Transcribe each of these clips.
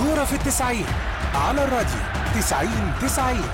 كورة في التسعين على الراديو تسعين تسعين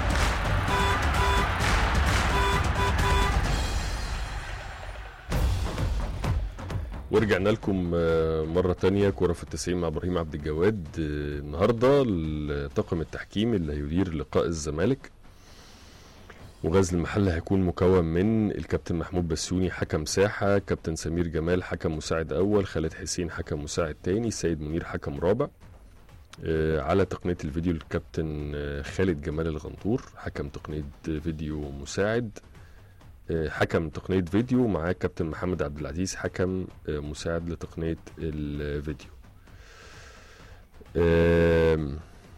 ورجعنا لكم آه، مرة تانية كورة في التسعين مع إبراهيم عبد الجواد آه، النهاردة الطاقم التحكيمي اللي هيدير لقاء الزمالك وغزل المحل هيكون مكون من الكابتن محمود بسيوني حكم ساحة كابتن سمير جمال حكم مساعد أول خالد حسين حكم مساعد تاني سيد منير حكم رابع آه، على تقنية الفيديو الكابتن آه، خالد جمال الغنطور حكم تقنية فيديو مساعد آه، حكم تقنية فيديو معاه كابتن محمد عبد العزيز حكم آه، مساعد لتقنية الفيديو آم،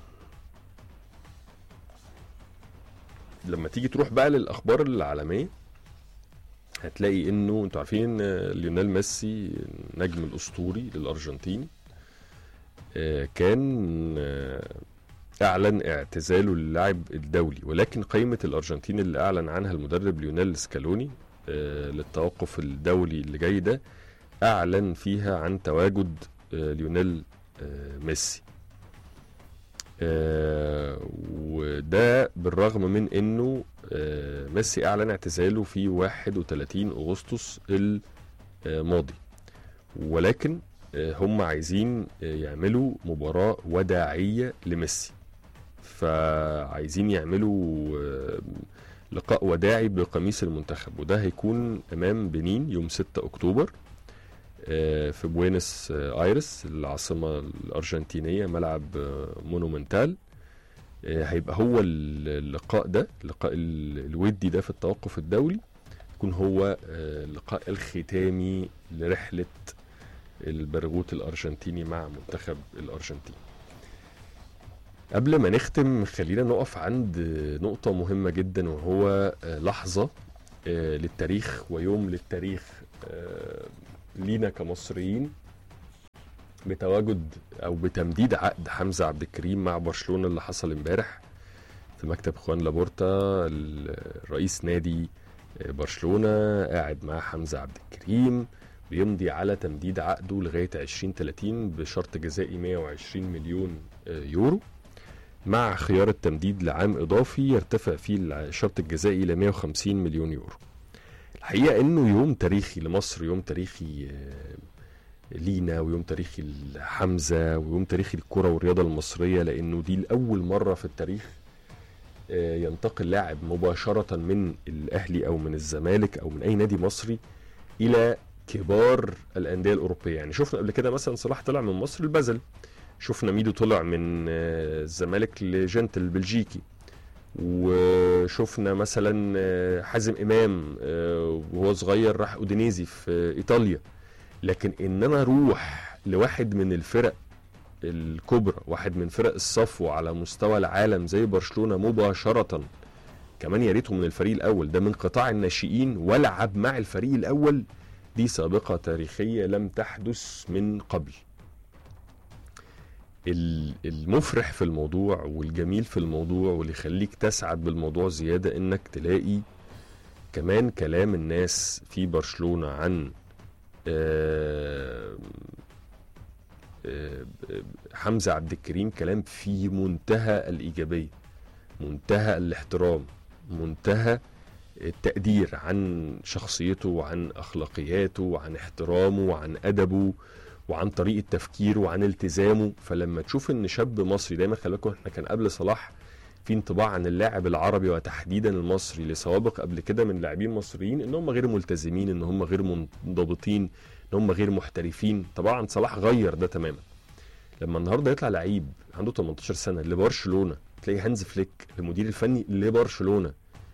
لما تيجي تروح بقى للأخبار العالمية هتلاقي انه انتوا عارفين آه، ليونيل ميسي النجم الاسطوري للارجنتين آه، كان آه، اعلن اعتزاله للعب الدولي ولكن قائمه الارجنتين اللي اعلن عنها المدرب ليونيل سكالوني آه، للتوقف الدولي اللي جاي ده اعلن فيها عن تواجد آه، ليونيل آه، ميسي آه، وده بالرغم من انه آه، ميسي اعلن اعتزاله في 31 اغسطس الماضي ولكن آه، هم عايزين آه، يعملوا مباراة وداعية لميسي فعايزين يعملوا آه، لقاء وداعي بقميص المنتخب وده هيكون امام بنين يوم 6 اكتوبر آه، في بوينس آه، ايرس العاصمة الارجنتينية ملعب آه، مونومنتال آه، هيبقى هو اللقاء ده اللقاء ال- الودي ده في التوقف الدولي يكون هو آه، اللقاء الختامي لرحلة البرغوث الارجنتيني مع منتخب الارجنتين قبل ما نختم خلينا نقف عند نقطة مهمة جدا وهو آه، لحظة آه، للتاريخ ويوم للتاريخ آه، لينا كمصريين بتواجد او بتمديد عقد حمزة عبد الكريم مع برشلونة اللي حصل امبارح في مكتب خوان لابورتا ال- رئيس نادي آه، برشلونة قاعد مع حمزة عبد الكريم بيمضي على تمديد عقده لغاية 2030 بشرط جزائي 120 مليون آه، يورو مع خيار التمديد لعام إضافي يرتفع فيه الشرط الجزائي إلى 150 مليون يورو الحقيقة إنه يوم تاريخي لمصر يوم تاريخي آه، لينا ويوم تاريخي لحمزة ويوم تاريخي للكرة والرياضة المصرية لأنه دي لأول مرة في التاريخ آه، ينتقل لاعب مباشرة من الأهلي أو من الزمالك أو من أي نادي مصري إلى كبار الأندية الأوروبية يعني شفنا قبل كده مثلا صلاح طلع من مصر البازل شفنا ميدو طلع من آه، الزمالك لجنت البلجيكي وشفنا مثلا آه، حازم امام آه، وهو صغير راح اودينيزي في ايطاليا لكن ان انا اروح لواحد من الفرق الكبرى واحد من فرق الصفوة على مستوى العالم زي برشلونة مباشرة كمان يا ريته من الفريق الاول ده من قطاع الناشئين والعب مع الفريق الاول دي سابقة تاريخية لم تحدث من قبل ال- المفرح في الموضوع والجميل في الموضوع واللي يخليك تسعد بالموضوع زيادة انك تلاقي كمان كلام الناس في برشلونة عن آه، آه، حمزة عبد الكريم كلام في منتهى الإيجابية منتهى الاحترام منتهى التقدير عن شخصيته وعن أخلاقياته وعن احترامه وعن أدبه وعن طريقة تفكيره وعن التزامه فلما تشوف ان شاب مصري دايما خلي بالكم احنا كان قبل صلاح في انطباع عن اللاعب العربي وتحديدا المصري لسوابق قبل كده من لاعبين مصريين ان هم غير ملتزمين ان هم غير منضبطين ان هم غير محترفين طبعا صلاح غير ده تماما لما النهارده يطلع لعيب عنده 18 سنه لبرشلونه تلاقي هانز فليك المدير الفني لبرشلونه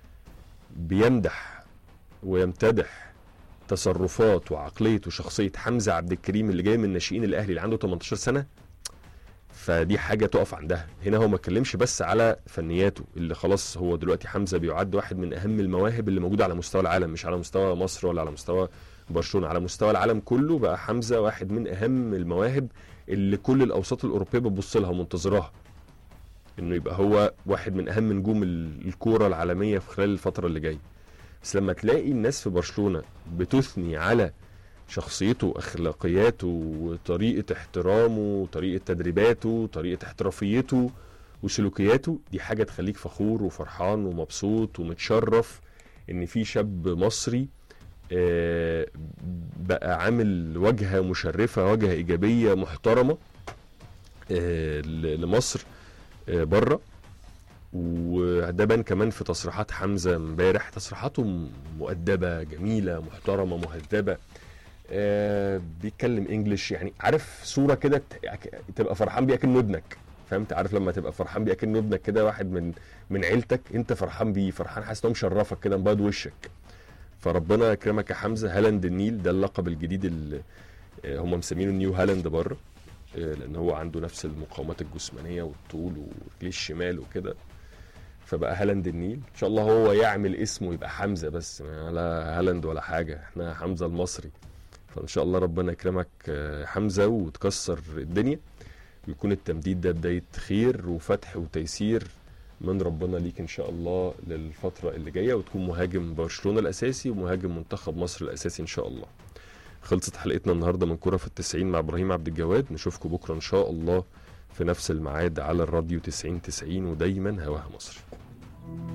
بيمدح ويمتدح تصرفات وعقليه وشخصيه حمزه عبد الكريم اللي جاي من ناشئين الاهلي اللي عنده 18 سنه فدي حاجه تقف عندها هنا هو ما اتكلمش بس على فنياته اللي خلاص هو دلوقتي حمزه بيعد واحد من اهم المواهب اللي موجوده على مستوى العالم مش على مستوى مصر ولا على مستوى برشلونه على مستوى العالم كله بقى حمزه واحد من اهم المواهب اللي كل الاوساط الاوروبيه بتبص لها ومنتظراها انه يبقى هو واحد من اهم نجوم ال- الكوره العالميه في خلال الفتره اللي جايه بس لما تلاقي الناس في برشلونه بتثني على شخصيته واخلاقياته وطريقه احترامه وطريقه تدريباته وطريقه احترافيته وسلوكياته دي حاجه تخليك فخور وفرحان ومبسوط ومتشرف ان في شاب مصري آه، بقى عامل واجهه مشرفه واجهه ايجابيه محترمه آه، ل- لمصر بره وده بان كمان في تصريحات حمزه امبارح تصريحاته م- مؤدبه جميله محترمه مهذبه آه بيتكلم انجلش يعني عارف صوره كده ت- تبقى فرحان بيها كأنه ابنك فهمت عارف لما تبقى فرحان بيه كأنه ابنك كده واحد من من عيلتك انت فرحان بيه فرحان حاسس انه مشرفك كده مبيض وشك فربنا يكرمك يا حمزه هالاند النيل ده اللقب الجديد اللي آه، هم مسمينه نيو هالاند بره آه، لان هو عنده نفس المقاومات الجسمانيه والطول ورجليه الشمال وكده فبقى هالاند النيل ان شاء الله هو يعمل اسمه يبقى حمزه بس لا هالاند ولا حاجه احنا حمزه المصري فان شاء الله ربنا يكرمك آه، حمزه وتكسر الدنيا ويكون التمديد ده بدايه خير وفتح وتيسير من ربنا ليك ان شاء الله للفتره اللي جايه وتكون مهاجم برشلونه الاساسي ومهاجم منتخب مصر الاساسي ان شاء الله خلصت حلقتنا النهارده من كرة في التسعين مع ابراهيم عبد الجواد نشوفكم بكره ان شاء الله في نفس الميعاد على الراديو 90 90 ودايما هواها مصر